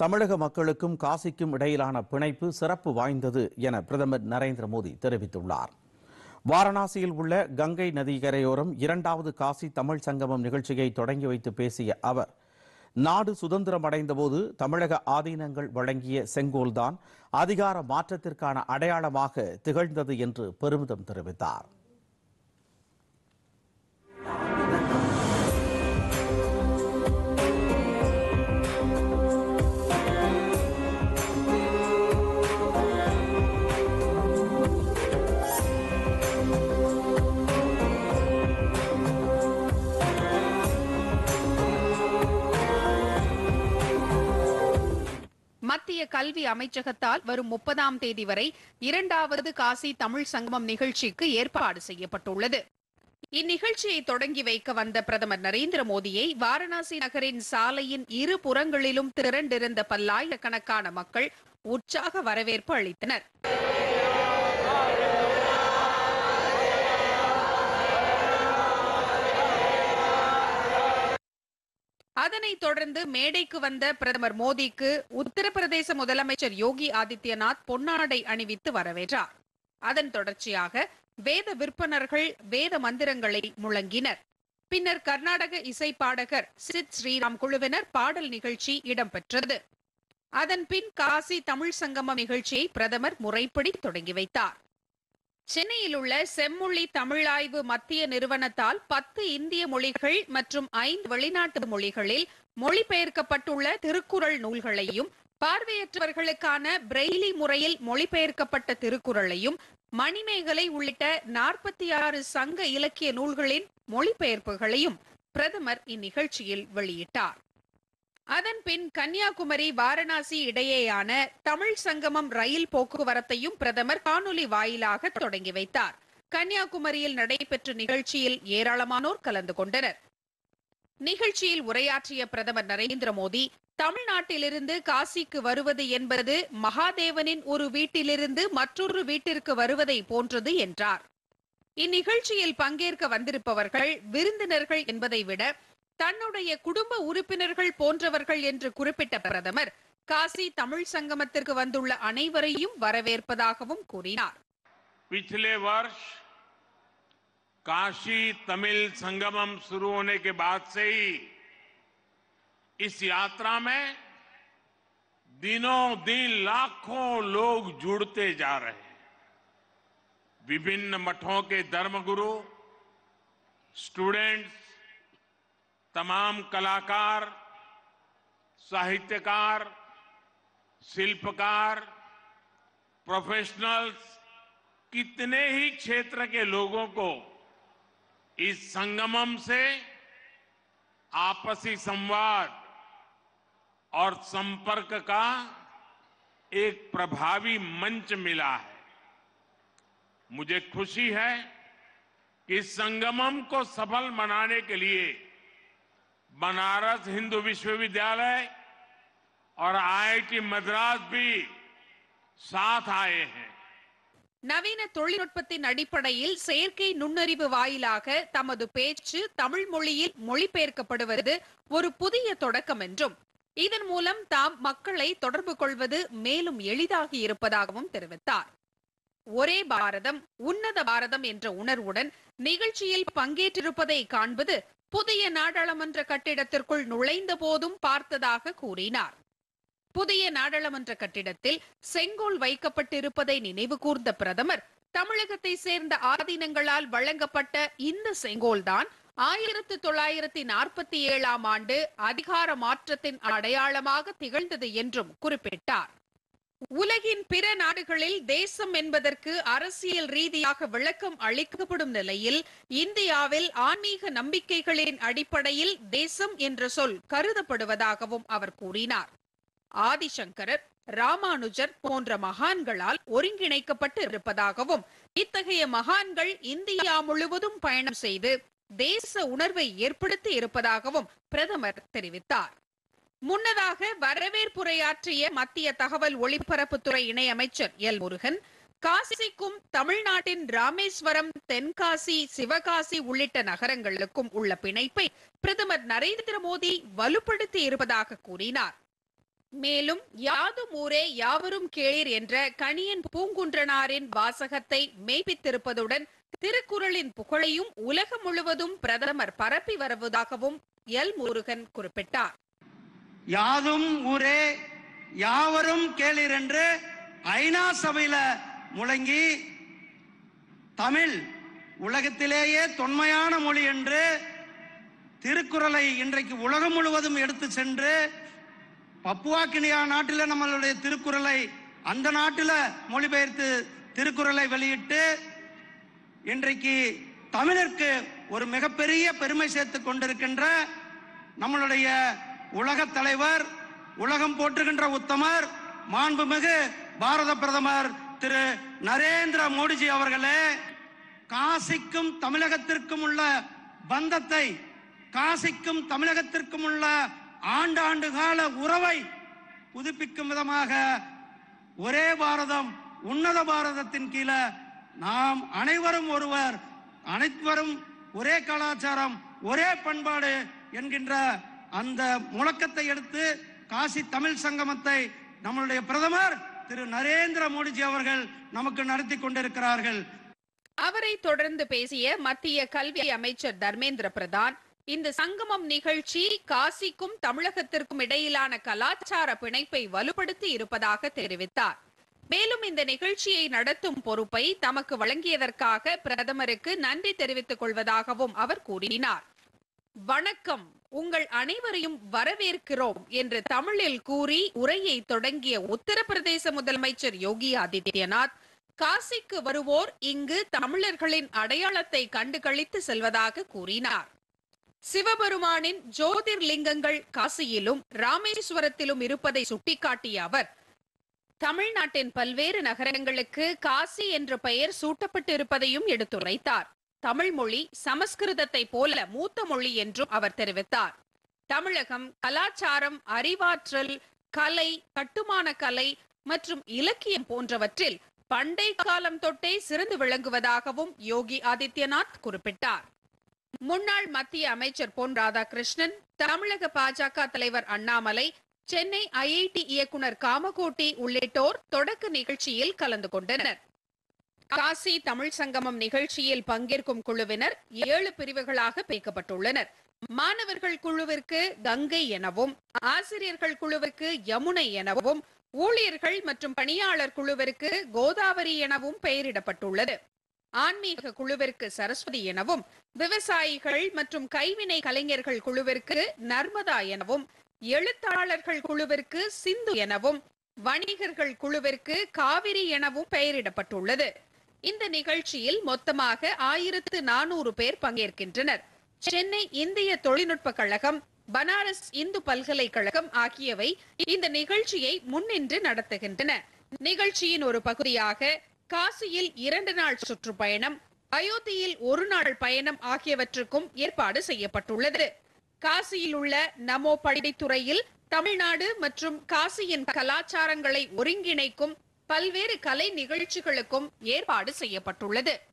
தமிழக மக்களுக்கும் காசிக்கும் இடையிலான பிணைப்பு சிறப்பு வாய்ந்தது என பிரதமர் நரேந்திர மோடி தெரிவித்துள்ளார் வாரணாசியில் உள்ள கங்கை நதிக்கரையோரம் இரண்டாவது காசி தமிழ் சங்கமம் நிகழ்ச்சியை தொடங்கி வைத்து பேசிய அவர் நாடு சுதந்திரம் அடைந்தபோது தமிழக ஆதீனங்கள் வழங்கிய செங்கோல்தான் அதிகார மாற்றத்திற்கான அடையாளமாக திகழ்ந்தது என்று பெருமிதம் தெரிவித்தார் மத்திய கல்வி அமைச்சகத்தால் வரும் முப்பதாம் தேதி வரை இரண்டாவது காசி தமிழ் சங்கமம் நிகழ்ச்சிக்கு ஏற்பாடு செய்யப்பட்டுள்ளது இந்நிகழ்ச்சியை தொடங்கி வைக்க வந்த பிரதமர் நரேந்திர மோடியை வாரணாசி நகரின் சாலையின் இரு புறங்களிலும் திரண்டிருந்த பல்லாயிரக்கணக்கான மக்கள் உற்சாக வரவேற்பு அளித்தனர் அதனைத் தொடர்ந்து மேடைக்கு வந்த பிரதமர் மோடிக்கு உத்தரப்பிரதேச முதலமைச்சர் யோகி ஆதித்யநாத் பொன்னாடை அணிவித்து வரவேற்றார் அதன் தொடர்ச்சியாக வேத விற்பனர்கள் வேத மந்திரங்களை முழங்கினர் பின்னர் கர்நாடக இசை பாடகர் சித் ஸ்ரீராம் குழுவினர் பாடல் நிகழ்ச்சி இடம்பெற்றது அதன் பின் காசி தமிழ் சங்கமம் நிகழ்ச்சியை பிரதமர் முறைப்படி தொடங்கி வைத்தார் சென்னையில் உள்ள செம்மொழி தமிழாய்வு மத்திய நிறுவனத்தால் பத்து இந்திய மொழிகள் மற்றும் ஐந்து வெளிநாட்டு மொழிகளில் மொழிபெயர்க்கப்பட்டுள்ள திருக்குறள் நூல்களையும் பார்வையற்றவர்களுக்கான பிரெய்லி முறையில் மொழிபெயர்க்கப்பட்ட திருக்குறளையும் மணிமேகலை உள்ளிட்ட நாற்பத்தி ஆறு சங்க இலக்கிய நூல்களின் மொழிபெயர்ப்புகளையும் பிரதமர் இந்நிகழ்ச்சியில் வெளியிட்டார் அதன் பின் கன்னியாகுமரி வாரணாசி இடையேயான தமிழ் சங்கமம் ரயில் போக்குவரத்தையும் பிரதமர் காணொலி வாயிலாக தொடங்கி வைத்தார் கன்னியாகுமரியில் நடைபெற்ற நிகழ்ச்சியில் ஏராளமானோர் கலந்து கொண்டனர் நிகழ்ச்சியில் உரையாற்றிய பிரதமர் நரேந்திர மோடி தமிழ்நாட்டிலிருந்து காசிக்கு வருவது என்பது மகாதேவனின் ஒரு வீட்டிலிருந்து மற்றொரு வீட்டிற்கு வருவதை போன்றது என்றார் இந்நிகழ்ச்சியில் பங்கேற்க வந்திருப்பவர்கள் விருந்தினர்கள் என்பதை விட தன்னுடைய குடும்ப உறுப்பினர்கள் போன்றவர்கள் என்று குறிப்பிட்ட பிரதமர் காசி தமிழ் சங்கமத்திற்கு வந்துள்ள அனைவரையும் வரவேற்பதாகவும் கூறினார் पिछले वर्ष काशी तमिल संगमम शुरू होने के बाद से ही इस यात्रा में दिनों दिन लाखों लोग जुड़ते जा रहे हैं विभिन्न मठों के धर्मगुरु स्टूडेंट्स तमाम कलाकार साहित्यकार शिल्पकार प्रोफेशनल्स कितने ही क्षेत्र के लोगों को इस संगमम से आपसी संवाद और संपर्क का एक प्रभावी मंच मिला है मुझे खुशी है कि इस संगमम को सफल बनाने के लिए बनारस हिंदू विश्वविद्यालय और आईआईटी मद्रास भी साथ आए हैं நவீன தொழில்நுட்பத்தின் அடிப்படையில் செயற்கை நுண்ணறிவு வாயிலாக தமது பேச்சு தமிழ் மொழியில் மொழிபெயர்க்கப்படுவது ஒரு புதிய தொடக்கம் என்றும் இதன் மூலம் தாம் மக்களை தொடர்பு கொள்வது மேலும் எளிதாகி இருப்பதாகவும் தெரிவித்தார் ஒரே பாரதம் உன்னத பாரதம் என்ற உணர்வுடன் நிகழ்ச்சியில் பங்கேற்றிருப்பதை காண்பது புதிய நாடாளுமன்ற கட்டிடத்திற்குள் நுழைந்த போதும் பார்த்ததாக கூறினார் புதிய நாடாளுமன்ற கட்டிடத்தில் செங்கோல் வைக்கப்பட்டிருப்பதை நினைவு கூர்ந்த பிரதமர் தமிழகத்தை சேர்ந்த ஆதீனங்களால் வழங்கப்பட்ட இந்த செங்கோல்தான் ஆயிரத்து தொள்ளாயிரத்தி நாற்பத்தி ஏழாம் ஆண்டு அதிகார மாற்றத்தின் அடையாளமாக திகழ்ந்தது என்றும் குறிப்பிட்டார் உலகின் பிற நாடுகளில் தேசம் என்பதற்கு அரசியல் ரீதியாக விளக்கம் அளிக்கப்படும் நிலையில் இந்தியாவில் ஆன்மீக நம்பிக்கைகளின் அடிப்படையில் தேசம் என்ற சொல் கருதப்படுவதாகவும் அவர் கூறினார் ஆதிசங்கரர் ராமானுஜர் போன்ற மகான்களால் ஒருங்கிணைக்கப்பட்டு இருப்பதாகவும் இத்தகைய மகான்கள் இந்தியா முழுவதும் பயணம் செய்து தேச உணர்வை ஏற்படுத்தி இருப்பதாகவும் பிரதமர் தெரிவித்தார் முன்னதாக வரவேற்புரையாற்றிய மத்திய தகவல் ஒளிபரப்புத்துறை இணையமைச்சர் எல் முருகன் காசிக்கும் தமிழ்நாட்டின் ராமேஸ்வரம் தென்காசி சிவகாசி உள்ளிட்ட நகரங்களுக்கும் உள்ள பிணைப்பை பிரதமர் நரேந்திர மோடி வலுப்படுத்தி இருப்பதாக கூறினார் மேலும் யாதும் ஊரே யாவரும் கேளீர் என்ற கணியன் பூங்குன்றனாரின் வாசகத்தை மெய்ப்பித்திருப்பதுடன் திருக்குறளின் புகழையும் உலகம் முழுவதும் பிரதமர் பரப்பி வருவதாகவும் எல் முருகன் குறிப்பிட்டார் யாதும் ஊரே யாவரும் கேளீர் என்று ஐநா சபையில முழங்கி தமிழ் உலகத்திலேயே தொன்மையான மொழி என்று திருக்குறளை இன்றைக்கு உலகம் முழுவதும் எடுத்து சென்று பப்புவா கினியா நாட்டில் நம்மளுடைய திருக்குறளை அந்த நாட்டில் மொழிபெயர்த்து திருக்குறளை வெளியிட்டு இன்றைக்கு தமிழருக்கு ஒரு மிகப்பெரிய பெருமை சேர்த்து கொண்டிருக்கின்ற நம்மளுடைய உலகத் தலைவர் உலகம் போற்றுகின்ற உத்தமர் மாண்புமிகு பாரத பிரதமர் திரு நரேந்திர மோடிஜி அவர்களே காசிக்கும் தமிழகத்திற்கும் உள்ள பந்தத்தை காசிக்கும் தமிழகத்திற்கும் உள்ள ஆண்டாண்டு கால உறவை புதுப்பிக்கும் விதமாக ஒரே பாரதம் உன்னத பாரதத்தின் கீழே நாம் அனைவரும் ஒருவர் அனைவரும் ஒரே கலாச்சாரம் ஒரே பண்பாடு என்கின்ற அந்த முழக்கத்தை எடுத்து காசி தமிழ் சங்கமத்தை நம்மளுடைய பிரதமர் திரு நரேந்திர மோடிஜி அவர்கள் நமக்கு நடத்தி கொண்டிருக்கிறார்கள் அவரை தொடர்ந்து பேசிய மத்திய கல்வி அமைச்சர் தர்மேந்திர பிரதான் இந்த சங்கமம் நிகழ்ச்சி காசிக்கும் தமிழகத்திற்கும் இடையிலான கலாச்சார பிணைப்பை வலுப்படுத்தி இருப்பதாக தெரிவித்தார் மேலும் இந்த நிகழ்ச்சியை நடத்தும் பொறுப்பை தமக்கு வழங்கியதற்காக பிரதமருக்கு நன்றி தெரிவித்துக் கொள்வதாகவும் அவர் கூறினார் வணக்கம் உங்கள் அனைவரையும் வரவேற்கிறோம் என்று தமிழில் கூறி உரையை தொடங்கிய உத்தரப்பிரதேச முதலமைச்சர் யோகி ஆதித்யநாத் காசிக்கு வருவோர் இங்கு தமிழர்களின் அடையாளத்தை கண்டுகளித்து செல்வதாக கூறினார் சிவபெருமானின் ஜோதிர்லிங்கங்கள் காசியிலும் ராமேஸ்வரத்திலும் இருப்பதை சுட்டிக்காட்டிய அவர் தமிழ்நாட்டின் பல்வேறு நகரங்களுக்கு காசி என்ற பெயர் சூட்டப்பட்டிருப்பதையும் எடுத்துரைத்தார் தமிழ் மொழி சமஸ்கிருதத்தை போல மூத்த மொழி என்றும் அவர் தெரிவித்தார் தமிழகம் கலாச்சாரம் அறிவாற்றல் கலை கட்டுமான கலை மற்றும் இலக்கியம் போன்றவற்றில் பண்டை காலம் தொட்டே சிறந்து விளங்குவதாகவும் யோகி ஆதித்யநாத் குறிப்பிட்டார் முன்னாள் மத்திய அமைச்சர் பொன் ராதாகிருஷ்ணன் தமிழக பாஜக தலைவர் அண்ணாமலை சென்னை ஐஐடி இயக்குனர் காமகோட்டி உள்ளிட்டோர் தொடக்க நிகழ்ச்சியில் கலந்து கொண்டனர் காசி தமிழ் சங்கமம் நிகழ்ச்சியில் பங்கேற்கும் குழுவினர் ஏழு பிரிவுகளாக பிரிக்கப்பட்டுள்ளனர் மாணவர்கள் குழுவிற்கு கங்கை எனவும் ஆசிரியர்கள் குழுவிற்கு யமுனை எனவும் ஊழியர்கள் மற்றும் பணியாளர் குழுவிற்கு கோதாவரி எனவும் பெயரிடப்பட்டுள்ளது ஆன்மீக குழுவிற்கு சரஸ்வதி எனவும் விவசாயிகள் மற்றும் கைவினை கலைஞர்கள் குழுவிற்கு நர்மதா எனவும் எழுத்தாளர்கள் குழுவிற்கு சிந்து எனவும் வணிகர்கள் குழுவிற்கு காவிரி எனவும் பெயரிடப்பட்டுள்ளது இந்த நிகழ்ச்சியில் மொத்தமாக ஆயிரத்து நானூறு பேர் பங்கேற்கின்றனர் சென்னை இந்திய தொழில்நுட்ப கழகம் பனாரஸ் இந்து பல்கலைக்கழகம் ஆகியவை இந்த நிகழ்ச்சியை முன்னின்று நடத்துகின்றன நிகழ்ச்சியின் ஒரு பகுதியாக காசியில் இரண்டு நாள் சுற்றுப்பயணம் அயோத்தியில் ஒரு நாள் பயணம் ஆகியவற்றுக்கும் ஏற்பாடு செய்யப்பட்டுள்ளது காசியில் உள்ள நமோ படித்துறையில் தமிழ்நாடு மற்றும் காசியின் கலாச்சாரங்களை ஒருங்கிணைக்கும் பல்வேறு கலை நிகழ்ச்சிகளுக்கும் ஏற்பாடு செய்யப்பட்டுள்ளது